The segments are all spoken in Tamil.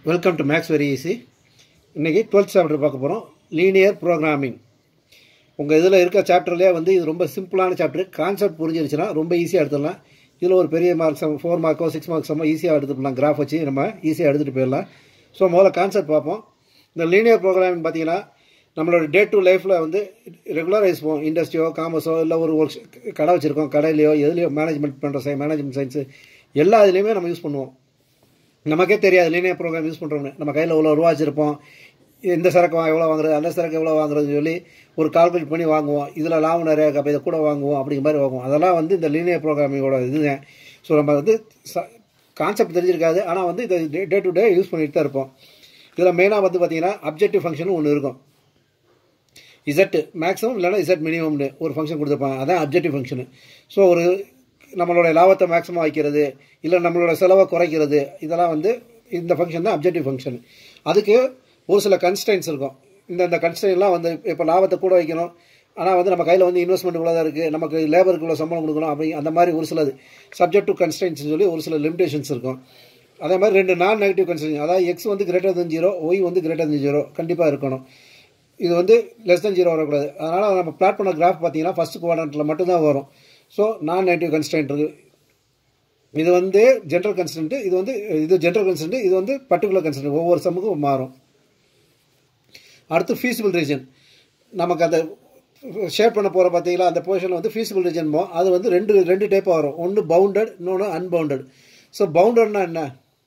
welcome to maths very easy இன்றைக்கி டுவெல்த் சாப்டர் பார்க்க போகிறோம் லீனியர் ப்ரோக்ராமிங் உங்கள் இதில் இருக்க சாப்டர்லேயே வந்து இது ரொம்ப சிம்பிளான சாப்டர் கான்செப்ட் புரிஞ்சிருச்சுன்னா ரொம்ப ஈஸியாக எடுத்துடலாம் இதில் ஒரு பெரிய மார்க்ஸ் ஃபோர் மார்க்கோ சிக்ஸ் மார்க்ஸ் நம்ம ஈஸியாக எடுத்துக்கலாம் கிராஃப் வச்சு நம்ம ஈஸியாக எடுத்துகிட்டு போயிடலாம் ஸோ முதல்ல கான்செப்ட் பார்ப்போம் இந்த லீனியர் ப்ரோக்ராமிங் பார்த்தீங்கன்னா நம்மளோட டே டு லைஃப்பில் வந்து ரெகுலராக யூஸ் பண்ணுவோம் இண்டஸ்ட்ரியோ காமர்ஸோ இல்லை ஒரு ஒர்க் கடை வச்சுருக்கோம் கடையிலையோ எதுலையோ மேனேஜ்மெண்ட் பண்ணுற சை மேனேஜ்மெண்ட் சயின்ஸு எல்லா இதுலேயுமே நம்ம யூஸ் பண்ணுவோம் நமக்கே தெரியாது லீனியர் ப்ரோக்ராம் யூஸ் பண்ணுறோம்னு நம்ம கையில் இவ்வளோ ரூபா வச்சுருப்போம் இந்த சரக்கு வா- எவ்வளோ வாங்குறது அந்த சரக்கு எவ்வளோ வாங்குறதுன்னு சொல்லி ஒரு கால்குலேட் பண்ணி வாங்குவோம் இதில் லாபம் நிறையா இருக்கு, அப்போ இதை கூட வாங்குவோம் அப்படிங்கிற மாதிரி வாங்குவோம் அதெல்லாம் வந்து இந்த லீனியர் ப்ரோக்ராமிங்கோட இதுதான் ஸோ நம்ம வந்து கான்செப்ட் தெரிஞ்சிருக்காது ஆனால் வந்து இதை டே டு டே யூஸ் பண்ணிட்டு தான் இருப்போம் இதில் மெயினாக வந்து பார்த்தீங்கன்னா அப்ஜெக்டிவ் ஃபங்க்ஷன் ஒன்று இருக்கும் இசட் மேக்ஸிமம் இல்லைன்னா இசட் மினிமம்னு ஒரு ஃபங்க்ஷன் கொடுத்துருப்பாங்க அதான் அப்ஜெக்டிவ் ஃபங்க்ஷனு ஸோ ஒரு நம்மளோட லாபத்தை மேக்ஸிமம் வைக்கிறது இல்லை நம்மளோட செலவை குறைக்கிறது இதெல்லாம் வந்து இந்த ஃபங்க்ஷன் தான் அப்ஜெக்டிவ் ஃபங்க்ஷன் அதுக்கு ஒரு சில கன்ஸ்டன்ஸ் இருக்கும் இந்த இந்த கன்ஸ்டன்ட்லாம் வந்து இப்போ லாபத்தை கூட வைக்கணும் ஆனால் வந்து நம்ம கையில் வந்து இன்வெஸ்ட்மெண்ட் இவ்வளோ இருக்குது நமக்கு லேபருக்கு இவ்வளோ சம்பளம் கொடுக்கணும் அப்படி அந்த மாதிரி ஒரு சிலது சப்ஜெக்ட் டு கன்ஸ்டன்ஸ் சொல்லி ஒரு சில லிமிடேஷன்ஸ் இருக்கும் அதே மாதிரி ரெண்டு நான் நெகட்டிவ் கன்ஸ்டன்ஸ் அதாவது எக்ஸ் வந்து கிரேட்டர் தன் ஜீரோ ஒய் வந்து கிரேட்டர் தன் ஜீரோ கண்டிப்பாக இருக்கணும் இது வந்து லெஸ் than ஜீரோ வரக்கூடாது அதனால் நம்ம பிளாட் பண்ண கிராஃப் பார்த்தீங்கன்னா ஃபஸ்ட் குவாட்ரண்ட்டில் மட்டும்தான் வரும் ஸோ நான் நெகட்டிவ் கன்ஸ்டன்ட் இருக்குது இது வந்து ஜென்ரல் கன்ஸ்டன்ட் இது வந்து இது ஜென்ரல் கன்ஸ்டன்ட் இது வந்து பர்டிகுலர் கன்ஸ்டன்ட் ஒவ்வொரு சம்முக்கும் மாறும் அடுத்து ஃபீஸிபிள் ரீஜன் நமக்கு அந்த ஷேப் பண்ண போகிற பார்த்தீங்களா அந்த பொசிஷனில் வந்து ஃபீஸிபிள் ரீஜன் அது வந்து ரெண்டு ரெண்டு டைப்பாக வரும் ஒன்று பவுண்டட் இன்னொன்று அன்பவுண்டட் ஸோ பவுண்டட்னா என்ன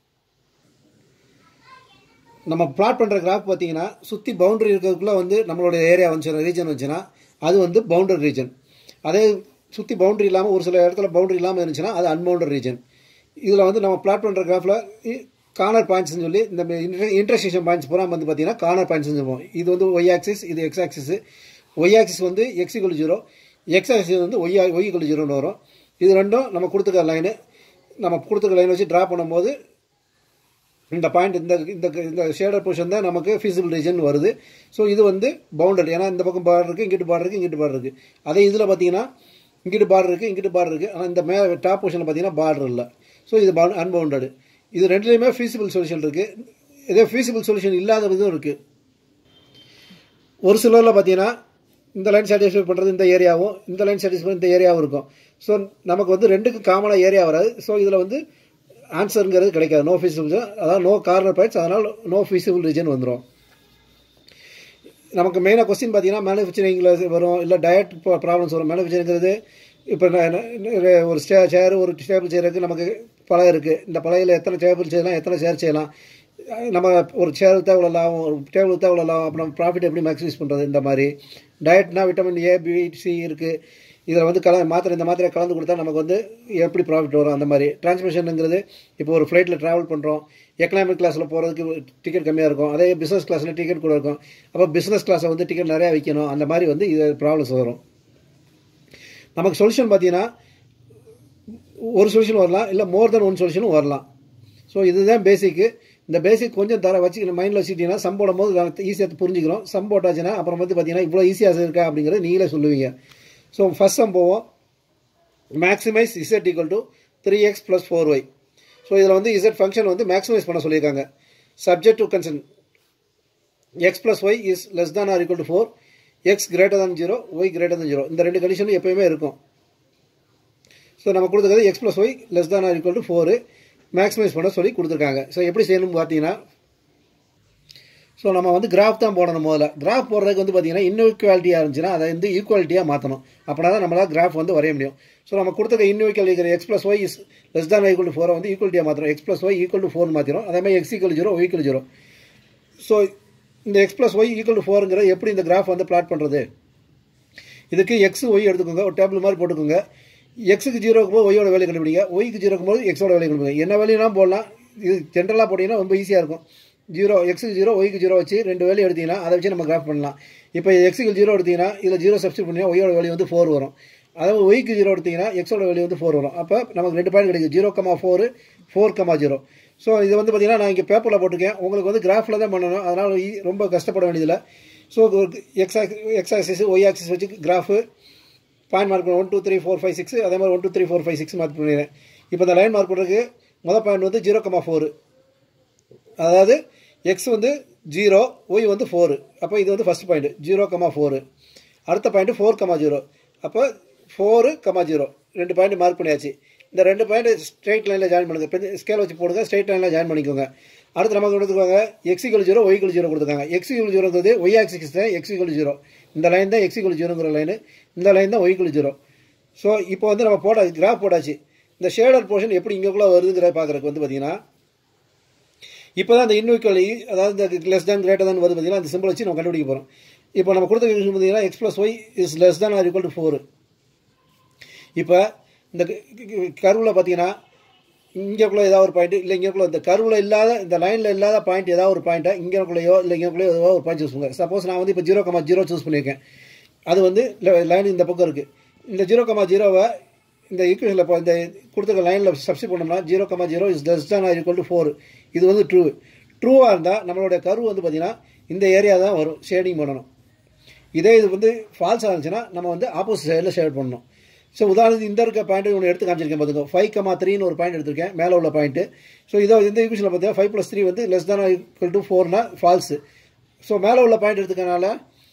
நம்ம பிளாட் பண்ணுற கிராஃப் பார்த்தீங்கன்னா சுற்றி பவுண்டரி இருக்கிறதுக்குள்ளே வந்து நம்மளோட ஏரியா வந்துச்சுன்னா ரீஜன் வந்துச்சுன்னா அது வந்து பவுண்டர் ரீஜன் அதே சுற்றி பவுண்டரி இல்லாமல் ஒரு சில இடத்துல பவுண்டரி இல்லாமல் இருந்துச்சுன்னா அது அன்பவுண்டர் ரீஜன் இதில் வந்து நம்ம பிளாட் பண்ணுற கிராஃபில் கார்னர் பாயிண்ட்ஸ்னு சொல்லி இந்த இன்டர்செக்ஷன் பாயிண்ட்ஸ் பூரா வந்து பார்த்தீங்கன்னா கார்னர் பாயிண்ட்ஸ் சொல்லுவோம் இது வந்து ஒய் ஆக்சிஸ் இது எக்ஸ் ஆக்சிஸ் ஒய் ஆக்சிஸ் வந்து எக்ஸ் இக்குள் ஜீரோ எக்ஸ் ஆக்சிஸ் வந்து ஒய் ஒய் இக்குள் ஜீரோன்னு வரும் இது ரெண்டும் நம்ம கொடுத்துருக்க லைனு நம்ம கொடுத்துருக்க லைன் வச்சு ட்ரா பண்ணும்போது இந்த பாயிண்ட் இந்த இந்த இந்த ஷேடர் பொசிஷன் தான் நமக்கு ஃபீஸிபிள் ரீஜன் வருது ஸோ இது வந்து பவுண்டட் ஏன்னா இந்த பக்கம் பார்டர் இருக்குது இங்கிட்டு பார்டர் இருக்குது இங்கிட்டு பார்டர் இருக்குது அதே இதில் பார்த்தீங்கன்னா இங்கிட்டு பார்டர் இருக்குது இங்கிட்டு பார்டர் இருக்குது ஆனால் இந்த மே டாப் பொசிஷனில் பார்த்தீங்கன்னா பார்டர் இல்லை ஸோ இது அன்பவுண்டட் இது ரெண்டுலேயுமே ஃபீஸிபிள் சொல்யூஷன் இருக்குது இதே ஃபீஸிபிள் சொல்யூஷன் இல்லாத இதுவும் இருக்குது ஒரு சிலரில் பார்த்தீங்கன்னா இந்த லைன் சாட்டிஸ்ஃபை பண்ணுறது இந்த ஏரியாவும் இந்த லைன் சாட்டிஸ்ஃபை இந்த ஏரியாவும் இருக்கும் ஸோ நமக்கு வந்து ரெண்டுக்கு காமனாக ஏரியா வராது ஸோ இதில் வந்து ஆன்சருங்கிறது கிடைக்காது நோ ஃபீஸிபிள் அதாவது நோ கார்னர் பாயிண்ட்ஸ் அதனால் நோ ஃபீஸிபிள் ரீஜன் வந்துடும் நமக்கு மெயினாக கொஸ்டின் பார்த்தீங்கன்னா மேனுஃபேக்சரிங்கில் வரும் இல்லை டயட் ப்ராப்ளம்ஸ் வரும் மேனுஃபேக்சரிங்கிறது இப்போ நான் நான் ஒரு ஸ்டே சேர் ஒரு டேபிள் சேர் இருக்குது நமக்கு பழம் இருக்குது இந்த பழையில் எத்தனை டேபிள் செய்யலாம் எத்தனை சேர் செய்யலாம் நம்ம ஒரு சேர் விற்றா இவ்வளோ லாபம் ஒரு டேபிள் விற்றா இவ்வளோ லாபம் அப்புறம் ப்ராஃபிட் எப்படி மேக்ஸிமைஸ் பண்ணுறது இந்த மாதிரி டயட்னா விட்டமின் ஏ பி சி இருக்குது இதில் வந்து கல மாத்திரை இந்த மாத்திரை கலந்து கொடுத்தா நமக்கு வந்து எப்படி ப்ராஃபிட் வரும் அந்த மாதிரி டிரான்ஸ்மிஷனுங்கிறது இப்போ ஒரு ஃப்ளைட்டில் ட்ராவல் பண்ணுறோம் எக்கனாமிக் கிளாஸில் போகிறதுக்கு டிக்கெட் கம்மியாக இருக்கும் அதே பிஸ்னஸ் கிளாஸில் டிக்கெட் கூட இருக்கும் அப்போ பிஸ்னஸ் கிளாஸை வந்து டிக்கெட் நிறையா விற்கணும் அந்த மாதிரி வந்து இது ப்ராப்ளம்ஸ் வரும் நமக்கு சொல்யூஷன் பார்த்தீங்கன்னா ஒரு சொல்யூஷன் வரலாம் இல்லை மோர் தென் ஒன் சொல்யூஷனும் வரலாம் ஸோ இதுதான் பேசிக்கு இந்த பேசிக் கொஞ்சம் தர வச்சு மைண்டில் வச்சுக்கிட்டீங்கன்னா சம் போடும் போது ஈஸியாக புரிஞ்சுக்கிறோம் சம் போட்டாச்சுன்னா அப்புறம் வந்து பார்த்தீங்கன்னா இவ்வளோ ஈஸியாக இருக்கா அப்படிங்கிறத நீங்களே சொல்லுவீங்க ஸோ ஃபஸ்ட் சம் போவோம் maximise Z equal to three X plus four Y so இதில் வந்து இசட் ஃபங்க்ஷன் வந்து மேக்ஸிமைஸ் பண்ண சொல்லியிருக்காங்க subject to constraint X plus Y is less than or equal to four X greater than zero Y greater than zero இந்த ரெண்டு கண்டிஷனும் எப்பயுமே இருக்கும் ஸோ நம்ம கொடுத்துருக்கிறது X plus Y less than or equal to four maximise பண்ண சொல்லி கொடுத்துருக்காங்க ஸோ எப்படி செய்யணும்னு பார்த்தீங்கன்னா ஸோ நம்ம வந்து கிராஃப் தான் போடணும் முதல்ல கிராஃப் போடுறதுக்கு வந்து பார்த்தீங்கன்னா இன்இக்வாலிட்டியாக இருந்துச்சுன்னா அதை வந்து ஈக்குவாலிட்டியாக மாற்றணும் அப்படின்னா தான் நம்மளால் கிராஃப் வந்து வரைய முடியும் ஸோ நம்ம கொடுத்துருக்க இன்இக்வல் இருக்கிற X plus Y is less than equal to ஃபோரை வந்து ஈக்குவலிட்டியாக மாற்றணும் X plus Y equal to four மாற்றிடும் அதே மாதிரி X equal zero Y equal zero so இந்த X plus Y equal to ஃபோருங்கிற எப்படி இந்த கிராஃப் வந்து பிளாட் பண்ணுறது இதுக்கு எக்ஸ் ஒய் எடுத்துக்கோங்க ஒரு டேபிள் மாதிரி போட்டுக்கோங்க எக்ஸுக்கு ஜீரோக்கு போது ஒய்யோட வேலையை கண்டுபிடிங்க ஒய்க்கு ஜீரோக்கு போது எக்ஸோட வேலையை கண்டுபிடிங்க என்ன வேலையெல்லாம் போடலாம் இது ஜென்ரலாக போட்டிங்கன்னா ரொம்ப ஈஸியாக இருக்கும் ஜீரோ எக்ஸுக்கு ஜீரோ ஒய்க்கு ஜீரோ வச்சு ரெண்டு வேலையை எடுத்தீங்கன்னா அதை வச்சு நம்ம கிராஃப் பண்ணலாம் இப்போ எக்ஸுக்கு ஜீரோ எடுத்தீங்கன்னா இதில் ஜீரோ சப்ஸ்டியூட் பண்ணிங்கன்னா ஒய்யோட வேல்யூ வந்து ஃபோர் வரும் அதாவது ஒய்க்கு ஜீரோ எடுத்தீங்கன்னா எக்ஸோட வேல்யூ வந்து ஃபோர் வரும் அப்போ நமக்கு ரெண்டு பாயிண்ட் கிடைக்கும் zero comma four four comma zero so இது வந்து பார்த்தீங்கன்னா நான் இங்கே பேப்பரில் போட்டிருக்கேன் உங்களுக்கு வந்து கிராஃபில் தான் பண்ணணும் அதனால் ஈ- ரொம்ப கஷ்டப்பட வேண்டியதில்லை so X X axis Y axis வச்சு graph point mark one two three four five six அதே மாதிரி one two three four five six mark பண்ணிடுறேன் இப்போ இந்த லைன் மார்க் பண்ணுறதுக்கு மொதல் பாயிண்ட் வந்து ஜீரோ கமா ஃபோர் அதாவது எக்ஸ் வந்து ஜீரோ ஒய் வந்து ஃபோரு அப்போ இது வந்து first point zero comma four அடுத்த பாயிண்ட் ஃபோர் கமா ஜீரோ அப்போ ஃபோரு கமா ஜீரோ ரெண்டு பாயிண்ட் மார்க் பண்ணியாச்சு இந்த ரெண்டு பாயிண்ட் ஸ்ட்ரெயிட் லைனில் ஜாயின் பண்ணுங்க இப்போ ஸ்கேல் வச்சு போடுங்க ஸ்ட்ரெயிட் லைனில் ஜாயின் பண்ணிக்கோங்க அடுத்து நமக்கு கொடுத்துருக்காங்க எக்ஸிகல் ஜீரோ ஒய்கள் ஜீரோ கொடுத்துருக்காங்க எக்ஸிகல் ஜீரோங்கிறது ஒய் ஆக்சிஸ் தான் எக்ஸிகல் ஜீரோ இந்த லைன் தான் எக்ஸிகல் ஜீரோங்கிற லைனு இந்த லைன் தான் ஒய்கள் ஜீரோ ஸோ இப்போ வந்து நம்ம போட கிராஃப் போட்டாச்சு இந்த ஷேடர் போர்ஷன் எப்படி இங்கேக்குள்ளே வருதுங்கிறத பார்க்குறதுக்கு வந்து பார்த்தீங்கன்னா இப்போ தான் அந்த இன்வீக்குவல் அதாவது இந்த லெஸ் தேன் கிரேட்டர் தான் வருது பார்த்தீங்கன்னா அந்த சிம்பிள் வச்சு நம்ம கண்டுபிடிக்க போகிறோம் இப்போ நம்ம கொடுத்த விஷயம் பார்த்தீங்கன்னா X plus Y is less than or equal to four இப்போ இந்த கருவில் பார்த்தீங்கன்னா இங்கேக்குள்ளே ஏதாவது ஒரு பாயிண்ட் இல்லை இங்கேக்குள்ள இந்த கருவில் இல்லாத இந்த லைனில் இல்லாத பாயிண்ட் ஏதாவது ஒரு பாயிண்ட்டை இங்கேக்குள்ளேயோ இல்லை இங்கேக்குள்ளேயோ ஏதாவது ஒரு பாயிண்ட் சூஸ் பண்ணுங்க சப்போஸ் நான் வந்து இப்போ ஜீரோ கமா ஜீரோ சூஸ் பண்ணியிருக்கேன் அது வந்து லைன் இந்த பக்கம் இருக்குது இந்த ஜீரோ கமா ஜீரோவை இந்த ஈக்குவேஷனில் இப்போ இந்த கொடுத்துருக்க லைனில் சப்ஸ்டி பண்ணோம்னா zero comma zero is less than or equal to four இது வந்து ட்ரூ ட்ரூவாக இருந்தால் நம்மளுடைய கரு வந்து பார்த்திங்கன்னா இந்த ஏரியா தான் வரும் ஷேடிங் பண்ணணும் இதே இது வந்து ஃபால்ஸாக இருந்துச்சுன்னா நம்ம வந்து ஆப்போசிட் சைடில் ஷேட் பண்ணணும் ஸோ உதாரணத்துக்கு இந்த இருக்க பாயிண்ட் ஒன்று எடுத்து காமிச்சிருக்கேன் பார்த்துக்கோ ஃபைவ் கமா த்ரீன்னு ஒரு பாயிண்ட் எடுத்திருக்கேன் மேலே உள்ள பாயிண்ட்டு ஸோ இதோ இந்த ஈக்குவேஷனில் பார்த்தீங்கன்னா ஃபைவ் ப்ளஸ் த்ரீ வந்து லெஸ் தான் ஈக்குவல் டு ஃபோர்னா ஃபால்ஸு ஸோ மேலே உள்ள பாயிண்ட் எடுத்துக்கனால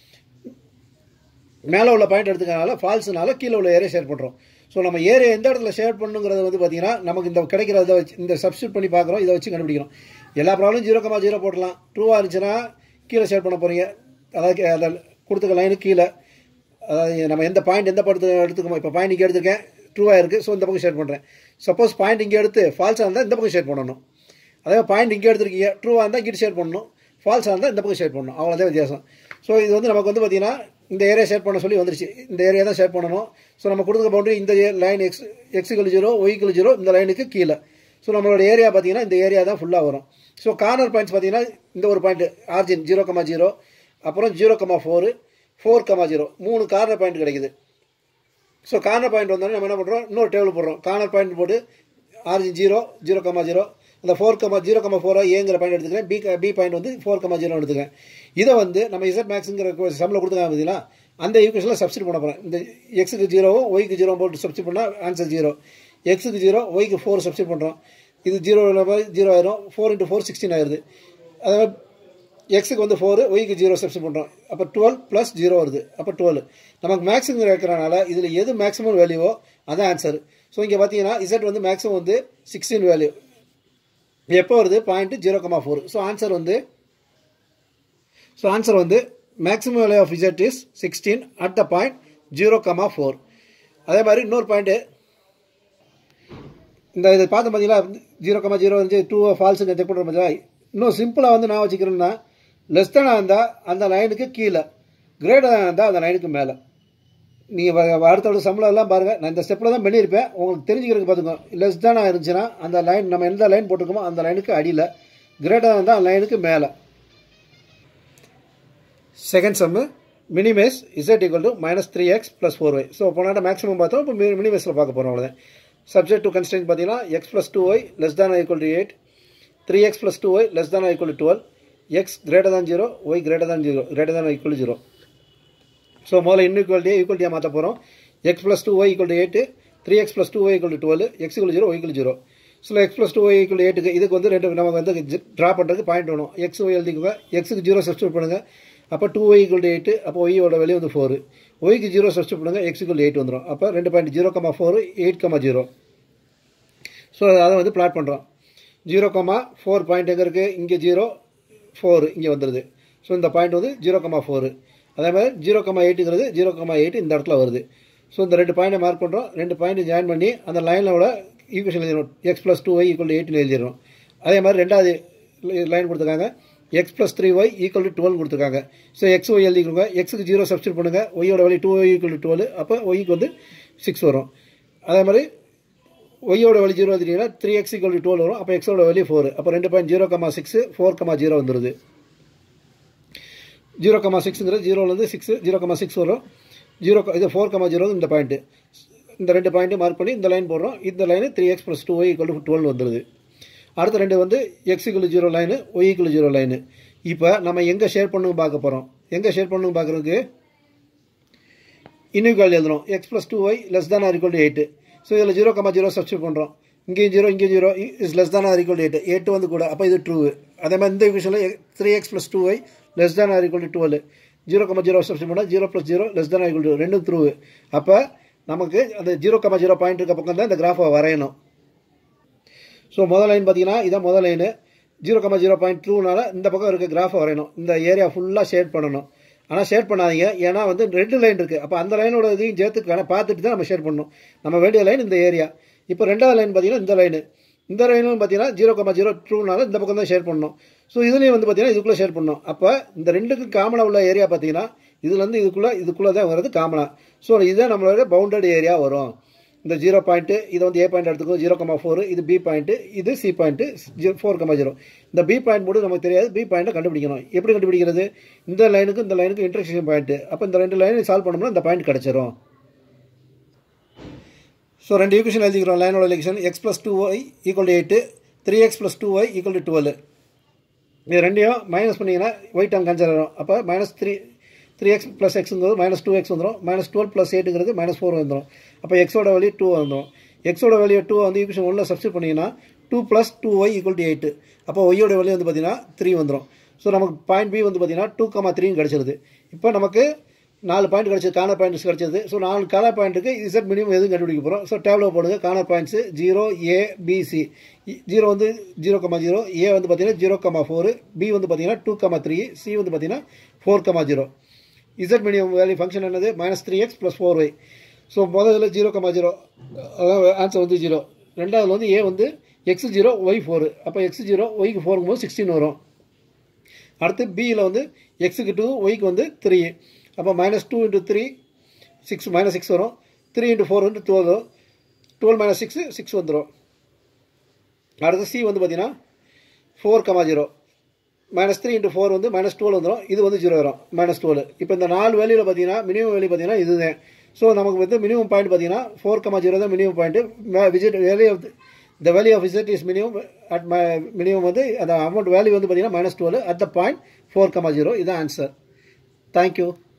மேலே உள்ள பாயிண்ட் எடுத்துக்கனால ஃபால்ஸ்னால கீழே உள்ள ஏரியா ஷேர் பண்ணுறோம் ஸோ நம்ம ஏரியா எந்த இடத்துல ஷேர் பண்ணுங்கிறது வந்து பார்த்தீங்கன்னா நமக்கு இந்த கிடைக்கிறத வச்சு இந்த சப்ஸ்டியூட் பண்ணி பார்க்குறோம் இதை வச்சு கண்டுபிடிக்கிறோம் எல்லா ப்ராப்ளம் ஜீரோ கமா ஜீரோ போடலாம் ட்ரூவாக இருந்துச்சுன்னா கீழே ஷேர் பண்ண போகிறீங்க அதாவது அதில் கொடுத்துக்க லைனு கீழே அதாவது நம்ம எந்த பாயிண்ட் எந்த படத்து எடுத்துக்கோமோ இப்போ பாயிண்ட் இங்கே எடுத்துருக்கேன் ட்ரூவாக இருக்குது ஸோ இந்த பக்கம் ஷேர் பண்ணுறேன் சப்போஸ் பாயிண்ட் இங்கே எடுத்து ஃபால்ஸாக இருந்தால் இந்த பக்கம் ஷேர் பண்ணணும் அதே பாயிண்ட் இங்கே எடுத்துருக்கீங்க ட்ரூவாக இருந்தால் இங்கிட்டு ஷேர் பண்ணணும் ஃபால்ஸாக இருந்தால் இந்த பக்கம் ஷேர் பண்ணணும் அவ்வளோதான் வித்தியாசம் ஸோ இது வந்து நமக்கு வந்து பார்த்தீங்கன்னா இந்த ஏரியா ஷேர் பண்ண சொல்லி வந்துருச்சு இந்த ஏரியா தான் ஷேர் பண்ணணும் ஸோ நம்ம கொடுக்க பவுண்டரி இந்த லைன் எக்ஸ் எக்ஸுகள் ஜீரோ ஒய்க்குள் ஜீரோ இந்த லைனுக்கு கீழே ஸோ நம்மளோட ஏரியா பார்த்தீங்கன்னா இந்த ஏரியா தான் ஃபுல்லாக வரும் ஸோ கார்னர் பாயிண்ட்ஸ் பார்த்தீங்கன்னா இந்த ஒரு point origin zero comma zero அப்புறம் zero comma four four comma zero மூணு கார்னர் பாயிண்ட் கிடைக்குது ஸோ கார்னர் பாயிண்ட் வந்தோடனே நம்ம என்ன பண்ணுறோம் இன்னொரு டேபிள் போடுறோம் கார்னர் பாயிண்ட் போட்டு origin zero zero comma zero அந்த ஃபோர் கமா ஜீரோ கமா ஃபோரா ஏங்கிற பாயிண்ட் எடுத்துக்கிறேன் பி பி பாயிண்ட் வந்து ஃபோர் கமா ஜீரோ எடுத்துக்கிறேன் இதை வந்து நம்ம இசட் மேக்ஸுங்கிற சம்மில் கொடுத்துருக்காங்க பார்த்தீங்களா அந்த ஈக்குவேஷனில் சப்ஸ்டிட் பண்ண போகிறேன் இந்த எக்ஸுக்கு ஜீரோவும் ஒய்க்கு ஜீரோ போட்டு சப்ஸ்டிட் பண்ணால் ஆன்சர் ஜீரோ எக்ஸுக்கு ஜீரோ ஒய்க்கு ஃபோர் சப்ஸ்டிட் பண்ணுறோம் இது ஜீரோ ஜீரோ ஆயிரும் ஃபோர் இன்ட்டு ஃபோர் சிக்ஸ்டீன் ஆயிருது அதே எக்ஸுக்கு வந்து ஃபோர் ஒய்க்கு ஜீரோ சப்ஸ்டிட் பண்ணுறோம் அப்போ டுவெல் ப்ளஸ் ஜீரோ வருது அப்போ டுவெல் நமக்கு மேக்ஸிமம் இருக்கிறனால இதில் எது மேக்ஸிமம் வேல்யூவோ அதான் ஆன்சர் ஸோ இங்கே பார்த்தீங்கன்னா இசட் வந்து மேக்ஸிமம் வந்து சிக்ஸ்டீன் வேல்யூ எப்போ வருது point zero comma four so answer வந்து ஸோ ஆன்சர் வந்து maximum value of Z is sixteen at the point zero comma four அதே மாதிரி இன்னொரு பாயிண்ட்டு இந்த இதை பார்த்து பார்த்தீங்களா ஜீரோ கமா ஜீரோ வந்து டூ ஃபால்ஸுங்க செக் பண்ணுற மாதிரி இன்னும் சிம்பிளாக வந்து நான் வச்சுக்கிறேன்னா லெஸ் தானாக இருந்தால் அந்த லைனுக்கு கீழே கிரேட்டராக இருந்தால் அந்த லைனுக்கு மேலே நீங்கள் அடுத்த சம்பளம் எல்லாம் பாருங்கள் நான் இந்த ஸ்டெப்பில் தான் பண்ணியிருப்பேன் உங்களுக்கு தெரிஞ்சுக்கிறதுக்கு பார்த்துக்கோ லெஸ் தானாக இருந்துச்சுன்னா அந்த லைன் நம்ம எந்த லைன் போட்டிருக்கோமோ அந்த லைனுக்கு அடியில் கிரேட்டராக இருந்தால் அந்த லைனுக்கு மேலே second sum minimise Z equal to minus three X plus four Y so போனாட்ட மேக்ஸிமம் பார்த்தோம் இப்போ மினிமேஸில் பார்க்க போகிறோம் அவ்வளோதான் சப்ஜெக்ட் டு கன்ஸ்டன்ட் பார்த்தீங்கன்னா X plus two Y less than equal to eight three X plus two Y less than equal to twelve X greater than zero Y greater than zero greater than equal zero so முதல்ல இன்இக்வாலிட்டியை ஈக்குவலிட்டியாக மாற்ற போகிறோம் X plus two Y equal to eight three X plus two Y equal to twelve X equal zero Y equal zero so X plus two Y equal எயிட்டுக்கு இதுக்கு வந்து ரெண்டு நமக்கு வந்து ட்ரா பண்ணுறதுக்கு பாயிண்ட் வேணும் எக்ஸ் ஒய் எழுதிக்கோங்க எக்ஸுக்கு ஜீரோ சப்ஸ்டியூட் பண்ணுங்கள் அப்போ two Y equal to eight அப்போ ஒய்யோட வெளியே வந்து ஃபோர் ஒய்க்கு ஜீரோ சப்ஸ்டியூட் பண்ணுங்கள் எக்ஸ் ஈக்குவல் எயிட் வந்துடும் அப்போ ரெண்டு point zero comma four eight comma zero so அதை வந்து பிளாட் பண்ணுறோம் ஜீரோ கமா ஃபோர் பாயிண்ட் எங்கே இருக்குது இங்கே ஜீரோ ஃபோர் இங்கே வந்துடுது ஸோ இந்த பாயிண்ட் வந்து ஜீரோ கமா ஃபோரு அதே மாதிரி ஜீரோ கமா எயிட்டுங்கிறது ஜீரோ கமா எயிட் இந்த இடத்துல வருது ஸோ இந்த ரெண்டு பாயிண்ட்டை மார்க் பண்ணுறோம் ரெண்டு பாயிண்ட் ஜாயின் பண்ணி அந்த லைனோட ஈக்குவேஷன் எழுதிடணும் X plus two Y equal எயிட்னு எழுதிடணும் அதே மாதிரி ரெண்டாவது லைன் கொடுத்துருக்காங்க X plus three Y equal to twelve கொடுத்துருக்காங்க ஸோ எக்ஸ் ஒய் எழுதிக்கோங்க எக்ஸுக்கு ஜீரோ சப்ஸ்டியூட் பண்ணுங்கள் ஒய்யோட வழி two Y equal to twelve அப்போ ஒய்க்கு வந்து சிக்ஸ் வரும் அதே மாதிரி ஒய்யோட வழி ஜீரோ எழுதிட்டீங்கன்னா three X equal to twelve வரும் அப்போ எக்ஸோட வழி ஃபோர் அப்போ ரெண்டு point zero comma six four comma zero வந்துடுது ஜீரோ கமா சிக்ஸுங்கிறது ஜீரோலேருந்து சிக்ஸ் ஜீரோ கமா சிக்ஸ் வரும் ஜீரோ இது ஃபோர் கமா ஜீரோ இந்த பாயிண்ட்டு இந்த ரெண்டு பாயிண்ட்டு மார்க் பண்ணி இந்த லைன் போடுறோம் இந்த line three X plus two Y equal to twelve வந்துடுது அடுத்த ரெண்டு வந்து X equal zero line Y equal zero line இப்போ நம்ம எங்கே ஷேர் பண்ணுங்க பார்க்க போகிறோம் எங்கே ஷேர் பண்ணுங்க பார்க்குறதுக்கு இன்இக்வாலிட்டி எழுதுறோம் X plus two Y less than or equal to eight so இதில் ஜீரோ கமா ஜீரோ சப்ஸ்டியூட் பண்ணுறோம் இங்கேயும் ஜீரோ இங்கேயும் zero is less than or equal eight எட்டு வந்து கூட அப்போ இது ட்ரூ அதே மாதிரி இந்த விஷயத்தில் three X plus two Y less than or equal to twelve zero comma zero substitute பண்ணால் zero plus zero less than or equal to ரெண்டும் த்ரூ அப்போ நமக்கு அந்த ஜீரோ கமா ஜீரோ பாயிண்ட் இருக்க பக்கம் தான் இந்த கிராஃபை வரையணும் ஸோ முதல் லைன் பார்த்தீங்கன்னா இதான் முதல் line zero comma zero point டூனால இந்த பக்கம் இருக்க கிராஃபை வரையணும் இந்த ஏரியா ஃபுல்லாக ஷேட் பண்ணணும் ஆனால் ஷேட் பண்ணாதீங்க ஏன்னா வந்து ரெண்டு லைன் இருக்குது அப்போ அந்த லைனோட இதையும் சேர்த்து பார்த்துட்டு தான் நம்ம ஷேட் பண்ணணும் நம்ம வேண்டிய லைன் இந்த ஏரியா இப்போ ரெண்டாவது லைன் பார்த்தீங்கன்னா இந்த லைனு இந்த லைனும் பார்த்தீங்கன்னா ஜீரோ கமா ஜீரோ டூனால இந்த பக்கம் தான் ஷேர் பண்ணணும் ஸோ இதுலேயும் வந்து பார்த்தீங்கன்னா இதுக்குள்ளே ஷேர் பண்ணணும் அப்போ இந்த ரெண்டுக்கும் காமனாக உள்ள ஏரியா பார்த்தீங்கன்னா இதுலேருந்து இதுக்குள்ளே இதுக்குள்ளே தான் வருது காமனாக ஸோ இதுதான் நம்மளோட பவுண்டட் ஏரியா வரும் இந்த ஜீரோ பாயிண்ட்டு இது வந்து ஏ பாயிண்ட் எடுத்துக்கோ ஜீரோ கமா ஃபோர் இது பி பாயிண்ட்டு இது C point zero four comma zero இந்த பி பாயிண்ட் மட்டும் நமக்கு தெரியாது பி பாயிண்ட்டை கண்டுபிடிக்கணும் எப்படி கண்டுபிடிக்கிறது இந்த லைனுக்கு இந்த லைனுக்கு இன்டர்செக்ஷன் பாயிண்ட்டு அப்போ இந்த ரெண்டு லைனை சால்வ் பண்ணோம்னா இந்த பாயிண்ட் கிடச்சிரும் ஸோ ரெண்டு ஈக்குவேஷன் எழுதிக்கிறோம் லைனோட equation X plus two Y equal to eight three X plus two Y equal to twelve இது ரெண்டையும் மைனஸ் பண்ணிங்கன்னா ஒய் டம் கேன்சல் ஆகும் அப்போ minus three three X plus எக்ஸுங்கிறது மைனஸ் டூ எக்ஸ் வந்துடும் மைனஸ் டுவெல் ப்ளஸ் எயிட்டுங்கிறது மைனஸ் ஃபோர் வந்துடும் அப்போ எக்ஸோட வேல்யூ டூ வந்துடும் எக்ஸோட வேல்யூ டூ வந்து ஈக்குவேஷன் ஒன்றில் சப்ஸ்டியூட் பண்ணிங்கன்னா two plus two Y equal to eight அப்போ ஒய்யோட வேல்யூ வந்து பார்த்தீங்கன்னா த்ரீ வந்துடும் ஸோ நமக்கு பாயிண்ட் பி வந்து பார்த்தீங்கன்னா டூ கமா த்ரீன்னு கிடச்சிருது இப்போ நமக்கு நாலு பாயிண்ட் கிடச்சது கார்னர் பாயிண்ட்ஸ் கிடச்சது ஸோ நாலு கார்னர் பாயிண்ட்டுக்கு இசட் மினிமம் எதுவும் கண்டுபிடிக்க போகிறோம் ஸோ டேபிளில் போடுங்க corner points zero A B C zero வந்து ஜீரோ கமா ஜீரோ ஏ வந்து பார்த்தீங்கன்னா ஜீரோ கமா ஃபோர் பி வந்து பார்த்தீங்கன்னா டூ கமா த்ரீ சி வந்து பார்த்தீங்கன்னா four comma zero Z minimum value function என்னது minus three X plus four Y so முதல்ல ஜீரோ கமா ஜீரோ அதாவது ஆன்சர் வந்து ஜீரோ ரெண்டாவது வந்து ஏ வந்து எக்ஸ் ஜீரோ ஒய் ஃபோர் அப்போ எக்ஸ் ஜீரோ ஒய்க்கு ஃபோருக்கும் போது சிக்ஸ்டீன் வரும் அடுத்து பியில் வந்து எக்ஸுக்கு டூ ஒய்க்கு வந்து த்ரீ அப்போ minus two into three six minus six வரும் three into four into twelve வரும் டுவெல் மைனஸ் சிக்ஸ் சிக்ஸ் வந்துடும் அடுத்து சி வந்து பார்த்தீங்கன்னா four comma zero minus three into four வந்து மைனஸ் டுவெல் வந்துடும் இது வந்து ஜீரோ வரும் மைனஸ் டுவெல் இப்போ இந்த நாலு வேல்யூவில் பார்த்தீங்கன்னா மினிமம் வேல்யூ பார்த்தீங்கன்னா இதுதான் ஸோ நமக்கு வந்து மினிமம் பாயிண்ட் பார்த்தீங்கன்னா ஃபோர் கமா ஜீரோ தான் minimum point visit value of the value of visit is minimum at minimum வந்து அந்த அமௌண்ட் வேல்யூ வந்து பார்த்தீங்கன்னா minus twelve at the point four comma zero இதுதான் ஆன்சர் தேங்க்யூ